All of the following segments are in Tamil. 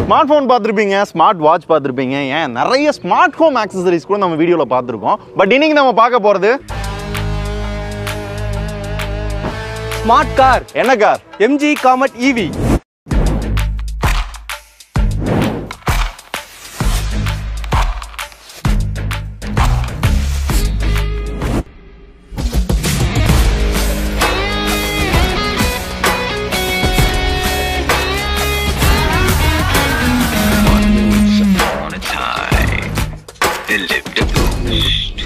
ஸ்மார்ட் ஃபோன் பார்த்துருப்பீங்க ஸ்மார்ட் வாட்ச் பார்த்துருப்பீங்க ஏன் நிறைய ஸ்மார்ட் ஹோம் ஆக்சசரிஸ் கூட நம்ம வீடியோவில் பார்த்துருக்கோம் பட் இன்னைக்கு நம்ம பார்க்க போகிறது ஸ்மார்ட் கார் என்ன car MG Comet EV upon a time, there lived a ghost.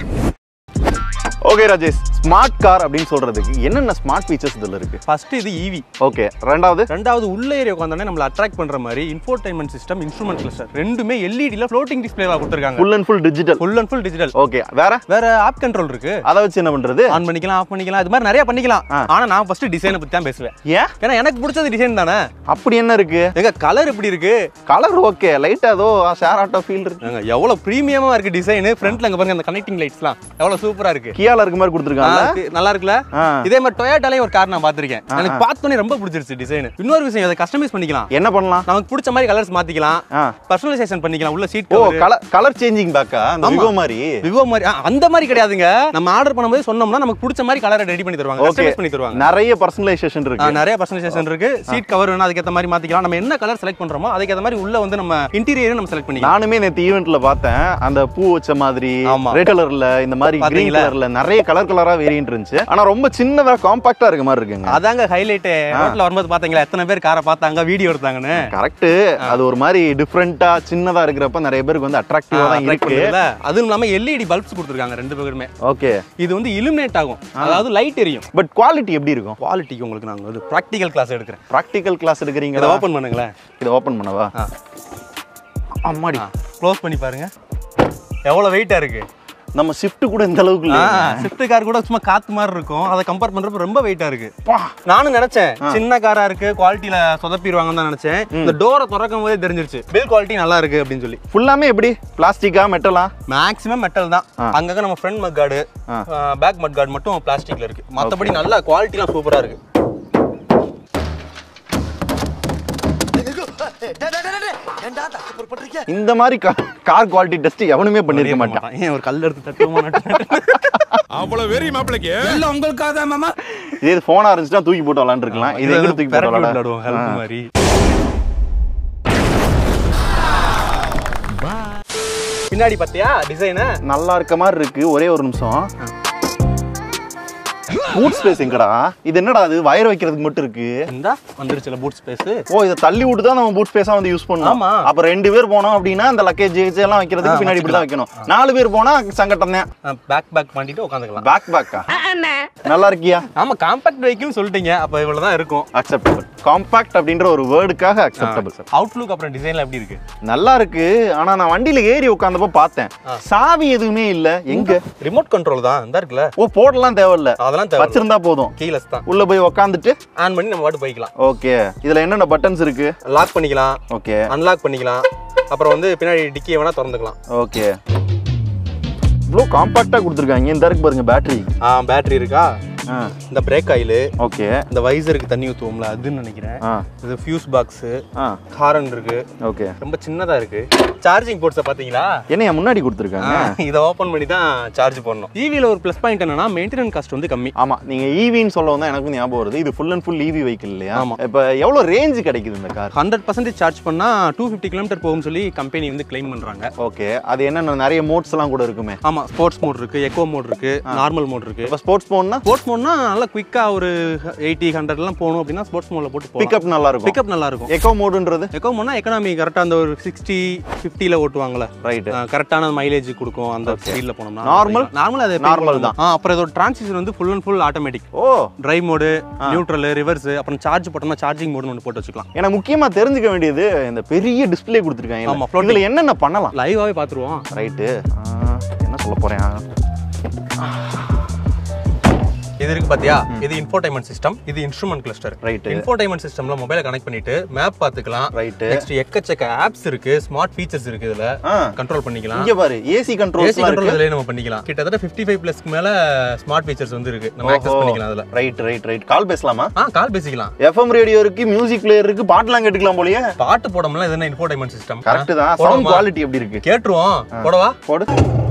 Okay Rajesh smart car அப்படின்னு சொல்றதுக்கு என்னென்ன ஸ்மார்ட் ஃபீச்சர்ஸ் இதில் இருக்கு ஃபர்ஸ்ட் இது இவி ஓகே ரெண்டாவது ரெண்டாவது உள்ள ஏரியா உட்காந்தோடனே நம்மள அட்ராக்ட் பண்ற மாதிரி இன்ஃபோடைன்மெண்ட் சிஸ்டம் இன்ஸ்ட்ருமெண்ட் கிளஸ்டர் ரெண்டுமே எல்இடில ஃப்ளோட்டிங் டிஸ்பிளேவா கொடுத்துருக்காங்க full and full digital full and full digital okay வேற வேற ஆப் கண்ட்ரோல் இருக்கு அதை வச்சு என்ன பண்றது ஆன் பண்ணிக்கலாம் ஆஃப் பண்ணிக்கலாம் இது மாதிரி நிறைய பண்ணிக்கலாம் ஆ. ஆனா நான் ஃபர்ஸ்ட் டிசைனை பத்தி தான் பேசுவேன் ஏன் ஏன்னா எனக்கு பிடிச்சது டிசைன் தானே அப்படி என்ன இருக்கு எங்க கலர் எப்படி இருக்கு கலர் ஓகே லைட்டா ஏதோ ஷேர் ஆட்டோ ஃபீல் இருக்கு ஏங்க, எவ்வளவு பிரீமியமா இருக்கு டிசைன் ஃப்ரண்ட்ல அங்க பாருங்க அந்த கனெக்டிங் லைட்ஸ்லாம் எவ்வளவு சூப்பரா இருக்கு கியால இருக்க மாதிரி ஆ, கொடுத்துருக்காங்க இருக்கு. நல்லா இருக்குல்ல ஆ. இதே மாதிரி டொயோட்டாலையும் ஒரு கார் நான் பார்த்திருக்கேன் எனக்கு பார்த்தோன்னே ரொம்ப பிடிச்சிருச்சு டிசைன் இன்னொரு விஷயம் அதை கஸ்டமைஸ் பண்ணிக்கலாம் என்ன பண்ணலாம் நமக்கு பிடிச்ச மாதிரி கலர்ஸ் மாத்திக்கலாம் ஆ. பர்சனலைசேஷன் பண்ணிக்கலாம் உள்ள சீட் ஓ கலர் கலர் சேஞ்சிங் பேக்கா அந்த ஆமா. விவோ மாதிரி விவோ மாதிரி ஆ, அந்த மாதிரி கிடையாதுங்க நம்ம ஆர்டர் பண்ணும்போது சொன்னோம்னா நமக்கு பிடிச்ச மாதிரி கலரை ரெடி பண்ணி தருவாங்க ஓகே கஸ்டமைஸ் பண்ணி தருவாங்க நிறைய பர்சனலைசேஷன் ஆ, இருக்கு நிறைய பர்சனலைசேஷன் இருக்கு சீட் கவர் வேணும் அதுக்கேற்ற மாதிரி மாத்திக்கலாம் நம்ம என்ன கலர் செலக்ட் பண்றோமோ அதுக்கேற்ற மாதிரி உள்ள வந்து நம்ம இன்டீரியரும் நம்ம செலக்ட் பண்ணிக்கலாம் நானுமே நேத்து ஈவெண்ட்ல பார்த்தேன் அந்த பூ வச்ச மாதிரி ஆமா. ரெட் கலர்ல இந்த மாதிரி கிரீன் பாத்தீங்களா? கலர்ல நிறைய கலர் கலரா வேரியன்ட் இருந்துச்சு ஆனா ரொம்ப சின்னதா காம்பாக்டா இருக்க மாதிரி இருக்குங்க அதாங்க ஹைலைட் ரோட்ல வரும்போது பாத்தீங்களா எத்தனை பேர் காரை பார்த்தாங்க வீடியோ எடுத்தாங்கன்னு கரெக்ட் அது ஒரு மாதிரி டிஃப்ரெண்டா சின்னதா இருக்கிறப்ப நிறைய பேருக்கு வந்து அட்ராக்டிவா தான் attract இருக்கு பண்ணுதுல்ல? அதுவும் இல்லாம எல்இடி பல்ப்ஸ் கொடுத்துருக்காங்க ரெண்டு பேருமே ஓகே இது வந்து illuminate ஆகும் அதாவது லைட் எரியும் பட் குவாலிட்டி எப்படி இருக்கும் குவாலிட்டிக்கு உங்களுக்கு நாங்க வந்து ப்ராக்டிக்கல் கிளாஸ் எடுக்கிறேன் ப்ராக்டிக்கல் கிளாஸ் இதை எடுக்கிறீங்களா ஓபன் பண்ணுங்களேன் இதை ஓபன் பண்ணவா ஆ. அம்மாடி க்ளோஸ் பண்ணி பாருங்க எவ்வளவு வெயிட்டா இருக்கு நம்ம ஷிஃப்ட் கூட இந்த அளவுக்கு இல்ல ஸ்விஃப்ட் கார் கூட சும்மா காத்து மாதிரி இருக்கும் அதை கம்பேர் பண்றப்ப ரொம்ப வெயிட்டா இருக்கு நானும் நினைச்சேன் சின்ன காரா இருக்கு குவாலிட்டியில சொதப்பிடுவாங்கன்னு தான் நினைச்சேன் இந்த டோரை திறக்கும் போதே தெரிஞ்சிருச்சு பில் குவாலிட்டி நல்லா இருக்கு அப்படின்னு சொல்லி ஃபுல்லாமே எப்படி பிளாஸ்டிக்கா மெட்டலா மேக்ஸிமம் மெட்டல் தான் அங்கங்க நம்ம ஃப்ரண்ட் மட் கார்டு ஆ. பேக் மட் கார்டு மட்டும் பிளாஸ்டிக்ல இருக்கு மத்தபடி நல்ல குவாலிட்டிலாம் சூப்பரா இருக்கு இந்த மாதிரி கார் குவாலிட்டி டெஸ்ட் எவனுமே பண்ணிருக்க மாட்டான் ஏன் ஒரு கல் எடுத்து தட்டுவோமா அவ்வளவு வெறி மாப்பிளைக்கு இதே இது போனா இருந்துச்சுன்னா தூக்கி போட்டு விளாண்டுருக்கலாம் இது எங்க தூக்கி போட்டு விளையாடுவோம் ஹெல்ப் விளாட மாதிரி பின்னாடி பாத்தியா டிசைனு நல்லா இருக்க மாதிரி இருக்கு ஒரே ஒரு நிமிஷம் பூட் ஸ்பேஸ் எங்கடா இது என்னடா அது வயர் வைக்கிறதுக்கு மட்டும் இருக்கு இந்தா வந்துருச்சுல பூட் ஸ்பேஸ் ஓ இதை தள்ளி விட்டு தான் நம்ம பூட் ஸ்பேஸா வந்து யூஸ் பண்ணணும் ஆமா. அப்ப ரெண்டு பேர் போனோம் அப்படின்னா அந்த லக்கேஜ் எல்லாம் வைக்கிறதுக்கு பின்னாடி இப்படி தான் வைக்கணும் நாலு பேர் போனா சங்கட்டம் தான் பேக் பேக் பண்ணிட்டு உட்காந்துக்கலாம் பேக் பேக்கா நல்லா இருக்கியா ஆமா காம்பாக்ட் வெஹிக்கிள் சொல்லிட்டீங்க அப்ப இவ்வளவு தான் இருக்கும் அக்செப்டபிள் காம்பாக்ட் அப்படின்ற ஒரு வேர்டுக்காக அக்செப்டபிள் அவுட்லுக் அப்புறம் டிசைன்ல எப்படி இருக்கு நல்லா இருக்கு ஆனா நான் வண்டியில ஏறி உட்காந்தப்ப பார்த்தேன் சாவி எதுவுமே இல்ல எங்க ரிமோட் கண்ட்ரோல் தான் இந்த இருக்குல்ல ஓ போடலாம் தேவையில்ல அதெல்லாம் தேவை வச்சிருந்தா போதும் கீலஸ் தான் உள்ள போய் உக்காந்துட்டு ஆன் பண்ணி நம்ம பாட்டு போய்க்கலாம் ஓகே இதுல என்னென்ன பட்டன்ஸ் இருக்கு லாக் பண்ணிக்கலாம் ஓகே அன்லாக் பண்ணிக்கலாம் அப்புறம் வந்து பின்னாடி டிக்கியை வேணா திறந்துக்கலாம் ஓகே இவ்வளோ காம்பாக்டா கொடுத்துருக்காங்க இந்த இருக்கு பாருங்க பேட்டரி ஆ பேட்டரி இருக்கா இந்த பிரேக் ஆயில் ஓகே இந்த வைசருக்கு தண்ணி ஊற்றுவோம்ல அதுன்னு நினைக்கிறேன் ஆ இது ஃபியூஸ் பாக்ஸ் ஆ ஹாரன் இருக்கு ஓகே ரொம்ப சின்னதா இருக்கு சார்ஜிங் போர்ட்ஸை பாத்தீங்களா என்னைய முன்னாடி கொடுத்துருக்காங்க இதை ஓபன் பண்ணி தான் சார்ஜ் பண்ணணும் ஈவியில் ஒரு ப்ளஸ் பாயிண்ட் என்னன்னா மெயின்டெனன்ஸ் காஸ்ட் வந்து கம்மி ஆமா நீங்க ஈவின்னு சொல்ல வந்தா எனக்கு ஞாபகம் வருது இது full and full EV vehicle இல்லையா ஆமா. இப்போ எவ்வளவு ரேஞ்ச் கிடைக்குது இந்த கார் ஹண்ட்ரட் பர்சன்டேஜ் சார்ஜ் பண்ணா டூ ஃபிஃப்டி கிலோமீட்டர் போகும்னு சொல்லி கம்பெனி வந்து கிளைம் பண்றாங்க ஓகே அது என்னென்ன நிறைய மோட்ஸ் எல்லாம் கூட இருக்குமே ஆமா ஸ்போர்ட்ஸ் மோட் இருக்கு எக்கோ மோட் இருக்கு நார்மல் மோட் இருக்கு இப்போ ஸ்போர்ட்ஸ் போன்னா ஸ்போர்ட்ஸ் மோட்னா நல்லா குயிக்கா ஒரு எயிட்டி ஹண்ட்ரட்லாம் போகணும் அப்படின்னா ஸ்போர்ட்ஸ் மோட்ல போட்டு போகலாம் பிக்கப் நல்லா இருக்கும் பிக்கப் நல்லா இருக்கும் எக்கோ மோடுன்றது எக்கோ மோட்னா எக்கனாமி கரெக்டா அந்த ஒரு சிக்ஸ்டி ஃபிஃப்டியில் ஓட்டுவாங்கல்ல ரைட் கரெக்டான மைலேஜ் கொடுக்கும் அந்த ஸ்பீட்ல போனோம்னா Normal? நார்மல் அது Normal தான். ஆ அப்புறம் இதோட டிரான்சிஷன் வந்து ஃபுல் அண்ட் ஃபுல் ஆட்டோமேட்டிக் ஓ டிரைவ் மோடு நியூட்ரல் ரிவர்ஸ் அப்புறம் சார்ஜ் போட்டோம்னா சார்ஜிங் மோடுன்னு ஒன்று போட்டு வச்சுக்கலாம் எனக்கு முக்கியமா தெரிஞ்சுக்க வேண்டியது இந்த பெரிய டிஸ்ப்ளே ஆமா, கொடுத்துருக்காங்க floating. இதுல என்னென்ன பண்ணலாம் லைவாவே பார்த்துருவோம் ரைட்டு என்ன சொல்ல போறேன் இது இது இருக்கு பாத்தியா இது இன்ஃபோடைன்மெண்ட் சிஸ்டம் இது இன்ஸ்ட்ருமெண்ட் கிளஸ்டர் Right. இன்ஃபோடைன்மெண்ட் சிஸ்டம்ல மொபைலை கனெக்ட் பண்ணிட்டு மேப் பாத்துக்கலாம் Right. நெக்ஸ்ட் எக்கச்சக்க ஆப்ஸ் இருக்கு ஸ்மார்ட் ஃபீச்சர்ஸ் இருக்கு இதுல ஆ. கண்ட்ரோல் பண்ணிக்கலாம் இங்க பாரு ஏசி கண்ட்ரோல்ஸ் ஏசி கண்ட்ரோல் இதுலயே நம்ம பண்ணிக்கலாம் கிட்டத்தட்ட 55 ஃபைவ் பிளஸ்க்கு மேல ஸ்மார்ட் ஃபீச்சர்ஸ் வந்து இருக்கு நம்ம ஆக்சஸ் பண்ணிக்கலாம் அதுல ரைட் ரைட் ரைட் கால் பேசலாமா ஆ கால் பேசிக்கலாம் எஃப்எம் ரேடியோ இருக்கு மியூசிக் பிளேயர் இருக்கு பாட்டுலாம் கேட்டுக்கலாம் போலயே பாட்டு போடணும்ல இது என்ன இன்ஃபோடைன்மெண்ட் சிஸ்டம் கரெக்ட் தான் சவுண்ட் குவாலிட்டி எப்படி இருக்கு கேட்டுருவோம் போடவா போடு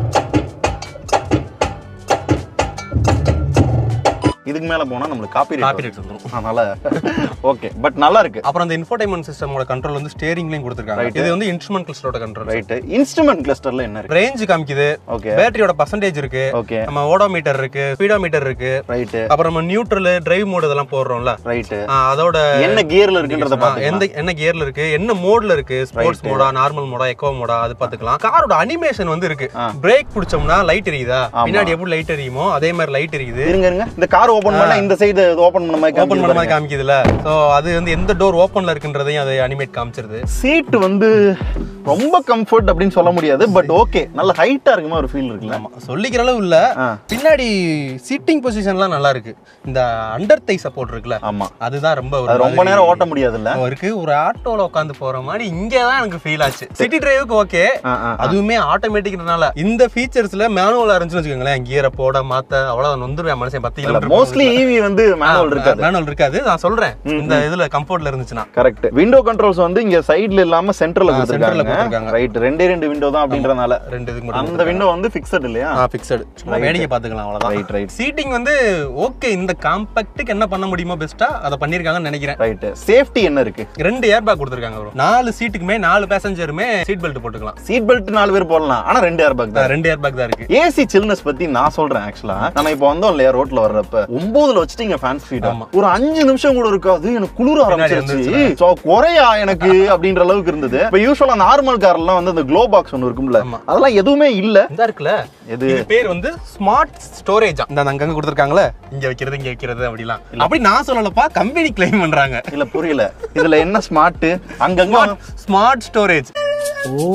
இதுக்கு மேல போனா நம்மளுக்கு காப்பி காப்பி ரேட் வந்துரும் அதனால ஓகே பட் நல்லா இருக்கு அப்புறம் அந்த இன்ஃபோடைன்மெண்ட் சிஸ்டமோட கண்ட்ரோல் வந்து ஸ்டேரிங்லயும் கொடுத்துருக்காங்க Right. இது வந்து இன்ஸ்ட்ருமெண்ட் கிளஸ்டரோட கண்ட்ரோல் ரைட் இன்ஸ்ட்ருமெண்ட் கிளஸ்டர்ல என்ன இருக்கு ரேஞ்ச் காமிக்குது ஓகே பேட்டரியோட பர்சன்டேஜ் இருக்கு ஓகே நம்ம ஓடோமீட்டர் இருக்கு ஸ்பீடோமீட்டர் இருக்கு ரைட் அப்புறம் நம்ம நியூட்ரல் டிரைவ் மோட் இதெல்லாம் போடுறோம்ல ரைட் ஆ, அதோட என்ன கியர்ல இருக்குன்றத ஆ, பாத்து எந்த என்ன கியர்ல இருக்கு என்ன மோட்ல இருக்கு ஸ்போர்ட்ஸ் மோடா நார்மல் மோடா எக்கோ மோடா அது பாத்துக்கலாம் காரோட அனிமேஷன் வந்து இருக்கு பிரேக் பிடிச்சோம்னா லைட் எரியுதா பின்னாடி எப்படி லைட் எரியுமோ அதே மாதிரி லைட் எரியுது இருங்க இருங்க இந்த கார் ஓபன் பண்ணா இந்த சைடு ஓபன் பண்ண மாதிரி ஓபன் பண்ண மாதிரி காமிக்குது காமிக்குதுல சோ அது வந்து எந்த டோர் ஓபன்ல இருக்குன்றதையும் அதை அனிமேட் காமிச்சிருது சீட் வந்து ரொம்ப கம்ஃபர்ட் அப்படின்னு சொல்ல முடியாது பட் ஓகே நல்ல ஹைட்டா இருக்குமா ஒரு ஃபீல் இருக்குல்ல ஆமா சொல்லிக்கிற அளவு இல்ல ஆ. பின்னாடி சீட்டிங் பொசிஷன்லாம் நல்லா இருக்கு இந்த அண்டர் தை சப்போர்ட் இருக்குல்ல ஆமா அதுதான் ரொம்ப ஒரு அது ரொம்ப மாதிரி நேரம் ஓட்ட முடியாதுல்ல இருக்கு ஒரு ஆட்டோல உட்காந்து போற மாதிரி இங்க தான் எனக்கு ஃபீல் ஆச்சு சிட்டி டிரைவுக்கு ஓகே ஆ, ஆ, ஆ. அதுவுமே ஆட்டோமேட்டிக்னால இந்த ஃபீச்சர்ஸ்ல மேனுவலா இருந்துச்சுன்னு வச்சுக்கோங்களேன் கியரை போட மாத்த அவ்வளவு நொந்துருவேன் மனுஷன் பத்து கிலோமீட்டர் மோஸ்ட்லி ஈவி வந்து மேனுவல் இருக்காது மேனுவல் இருக்காது நான் சொல்றேன் இந்த இதுல கம்ஃபர்ட்ல இருந்துச்சுன்னா கரெக்ட் விண்டோ கண்ட்ரோல்ஸ் வந்து இங்க சைடுல இல்லாம சென்டர்ல centerல கொடுத்துருக்காங்க கொடுத்திருக்காங்க. ரைட் ரெண்டே ரெண்டு விண்டோ தான் அப்படின்றனால ரெண்டு இதுக்கு மட்டும் அந்த விண்டோ வந்து ஃபிக்ஸட் இல்லையா ஃபிக்ஸட் சும்மா வேடிக்கை பாத்துக்கலாம் அவ்வளவுதான் ரைட் ரைட் சீட்டிங் வந்து ஓகே இந்த காம்பாக்ட்டுக்கு என்ன பண்ண முடியுமோ பெஸ்ட்டா அதை பண்ணிருக்காங்கன்னு நினைக்கிறேன் ரைட் சேஃப்டி என்ன இருக்கு ரெண்டு ஏர் பேக் கொடுத்துருக்காங்க bro. நாலு சீட்டுக்குமே நாலு பேசஞ்சருமே சீட் பெல்ட் போட்டுக்கலாம் சீட் பெல்ட் நாலு பேர் போடலாம் ஆனா ரெண்டு ஏர் பேக் தான் ரெண்டு ஏர் பேக் தான் இருக்கு ஏசி சில்னஸ் பத்தி நான் சொல்றேன் ஆக்சுவலா நம்ம இப்போ வந்தோம் இல்லையா ரோட்ல வர்றப்ப ஒன்பதுல வச்சுட்டீங்க ஃபேன் ஸ்பீட் ஆமா. ஒரு அஞ்சு நிமிஷம் கூட இருக்காது எனக்கு குளிர பின்னாடி ஆரம்பிச்சிருச்சு சோ குறையா எனக்கு அப்படின்ற அளவுக்கு இருந்தது இப்ப யூஸ்வலா நார்மல் கார்லாம் வந்து அந்த க்ளோ பாக்ஸ் ஒன்னு இருக்கும்ல ஆமா. அதெல்லாம் எதுவுமே இல்ல இந்த இருக்குல்ல எது இது பேர் வந்து ஸ்மார்ட் ஸ்டோரேஜ் இந்த அங்கங்க கொடுத்துருக்காங்களே இங்க வைக்கிறது இங்க வைக்கிறது அப்படிலாம் அப்படி நான் சொல்லலப்பா கம்பெனி கிளைம் பண்றாங்க இல்ல புரியல இதுல என்ன ஸ்மார்ட் அங்கங்க ஸ்மார்ட் ஸ்டோரேஜ் ஓ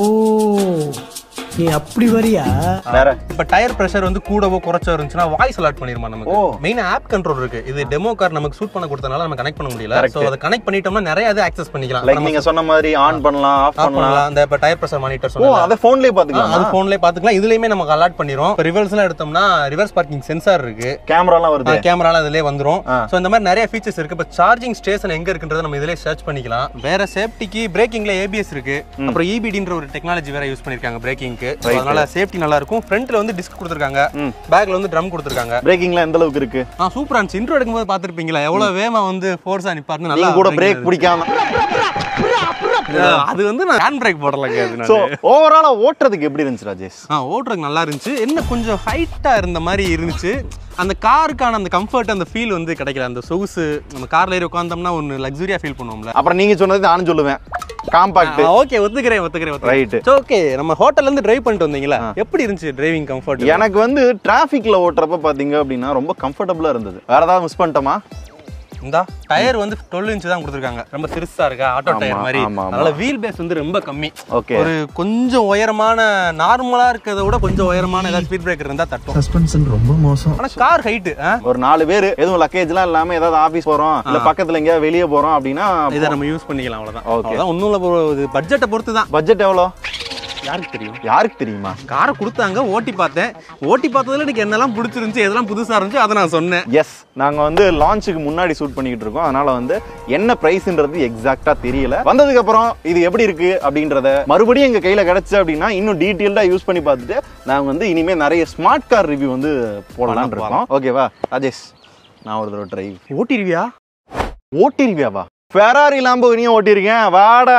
நீ அப்படி வரியா வேற இப்ப டயர் பிரஷர் வந்து கூடவோ குறைச்சோ இருந்துச்சுன்னா வாய்ஸ் அலாட் பண்ணிருமா நமக்கு ஓ. மெயின் ஆப் கண்ட்ரோல் இருக்கு இது டெமோ கார் நமக்கு சூட் பண்ண கொடுத்தனால நம்ம கனெக்ட் பண்ண முடியல Correct. சோ அதை கனெக்ட் பண்ணிட்டோம்னா நிறைய இது ஆக்சஸ் பண்ணிக்கலாம் லைக் நீங்க சொன்ன மாதிரி ஆன் பண்ணலாம் ஆஃப் ஆஃப் பண்ணலாம் பண்ணலாம் இந்த இப்ப டயர் பிரஷர் மானிட்டர் ஓ சொன்னேன் அத போன்லயே அது பாத்துக்கலாம் போன்லயே பாத்துக்கலாம் இதுலயுமே நமக்கு அலாட் பண்ணிரும் இப்போ ரிவர்ஸ் எல்லாம் எடுத்தோம்னா ரிவர்ஸ் பார்க்கிங் சென்சார் இருக்கு கேமராலாம் வருது கேமரால இதுலயே வந்துரும் ஆ. சோ இந்த மாதிரி நிறைய ஃபீச்சர்ஸ் இருக்கு இப்போ சார்ஜிங் ஸ்டேஷன் எங்க இருக்குன்றத நம்ம இதுலயே சர்ச் பண்ணிக்கலாம் வேற சேஃப்டிக்கு பிரேக்கிங்ல ஏபிஎஸ் இருக்கு அப்புறம் இபிடின்ற ஒரு டெக்னாலஜி வேற யூஸ் பண்ணிருக்காங்க பிரேக்கிங்க்கு அதனால சேஃப்டி நல்லா இருக்கும் ஃப்ரண்ட்ல வந்து டிஸ்க் கொடுத்துருக்காங்க பேக்ல வந்து ட்ரம் கொடுத்துருக்காங்க பிரேக்கிங்ல எந்த அளவுக்கு இருக்கு ஆ சூப்பரா இருந்துச்சு இன்ட்ரோ எடுக்கும்போது பாத்திருப்பீங்களா எவ்வளவு வேகமா வந்து ஃபோர்ஸா நிப்பாருன்னு நல்லா நீங்க கூட braking பிரேக் இருந்துச்சு. பிடிக்காம ஆ, அது வந்து நான் ஹேண்ட் பிரேக் போடலங்க அது சோ நானு. ஓவராலா ஓட்டுறதுக்கு எப்படி இருந்துச்சு ராஜேஷ் ஆ ஓட்டுறதுக்கு நல்லா இருந்துச்சு என்ன கொஞ்சம் ஹைட்டா இருந்த மாதிரி இருந்துச்சு அந்த காருக்கான அந்த கம்ஃபர்ட் அந்த ஃபீல் வந்து கிடைக்கல அந்த சொகுசு நம்ம கார்ல ஏறி உட்காந்தோம்னா ஒன்று லக்ஸுரியா ஃபீல் பண்ணுவோம்ல அப்புறம் நீங்க சொன்னது நானும் சொல்லுவேன் காம்பாக்ட் ஓகே ஒத்துக்கிறேன் ஒத்துக்கிறேன் Right. ரைட் ஓகே நம்ம ஹோட்டல்ல இருந்து டிரைவ் பண்ணிட்டு வந்தீங்களா எப்படி இருந்துச்சு டிரைவிங் கம்ஃபர்ட் எனக்கு வந்து டிராஃபிக்ல ஓட்டுறப்ப பாத்தீங்க அப்படின்னா ரொம்ப கம்ஃபர்டபுளா இருந்தது வேற ஏதாவது மிஸ் பண்ணிட்டோமா இந்தா டயர் வந்து 12 இன்ச் தான் கொடுத்துருக்காங்க ரொம்ப சிறுசா இருக்கா ஆட்டோ ஆமா, டயர் மாதிரி ஆமா, ஆமா. அதனால வீல் பேஸ் வந்து ரொம்ப கம்மி Okay. ஒரு கொஞ்சம் உயரமான நார்மலா இருக்கிறத விட கொஞ்சம் உயரமான ஏதாவது ஸ்பீட் பிரேக்கர் இருந்தா தட்டும் சஸ்பென்ஷன் ரொம்ப மோசம் ஆனா கார் ஹைட்டு ஒரு நாலு பேர் எதுவும் லக்கேஜ் எல்லாம் இல்லாம ஏதாவது ஆபீஸ் போறோம் இல்ல பக்கத்துல எங்கேயாவது வெளியே போறோம் அப்படின்னா இதை நம்ம யூஸ் பண்ணிக்கலாம் அவ்வளவுதான் Okay. அவ்வளவுதான் ஒன்றும் இல்லை பட்ஜெட்டை பொறுத்து தான் பட்ஜெட் எவ்வளோ யாருக்கு தெரியும் யாருக்கு தெரியுமா காரை கொடுத்தாங்க ஓட்டி பார்த்தேன் ஓட்டி பார்த்ததுல எனக்கு என்னெல்லாம் பிடிச்சிருந்துச்சு எதெல்லாம் புதுசா இருந்துச்சு அதை நான் சொன்னேன் எஸ் நாங்க வந்து லான்ச்சுக்கு முன்னாடி ஷூட் பண்ணிக்கிட்டு இருக்கோம் அதனால வந்து என்ன பிரைஸ்ன்றது எக்ஸாக்ட்டா தெரியல வந்ததுக்கு அப்புறம் இது எப்படி இருக்கு அப்படின்றத மறுபடியும் எங்க கையில கிடைச்சு அப்படின்னா இன்னும் டீட்டெயில்டா யூஸ் பண்ணி பார்த்துட்டு நாங்க வந்து இனிமே நிறைய ஸ்மார்ட் கார் ரிவ்யூ வந்து போடலாம்னு இருக்கோம் ஓகேவா ராஜேஷ் நான் ஒரு தடவை டிரைவ் ஓட்டிருவியா ஓட்டிருவியாவா ஃபெராரி லாம்போகினியும் ஓட்டிருக்கேன் வாடா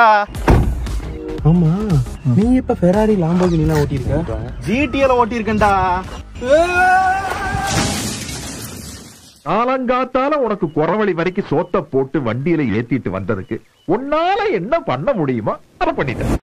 ஆமா நீ இப்ப ஃபெராரி லாம்போகினி எல்லாம் ஓட்டிருக்க ஜிடிஎல ஓட்டிருக்கேன்டா காலங்காத்தால உனக்கு குறவழி வரைக்கும் சோத்த போட்டு வண்டியில ஏத்திட்டு வந்ததுக்கு உன்னால என்ன பண்ண முடியுமோ அதை பண்ணிட்டேன்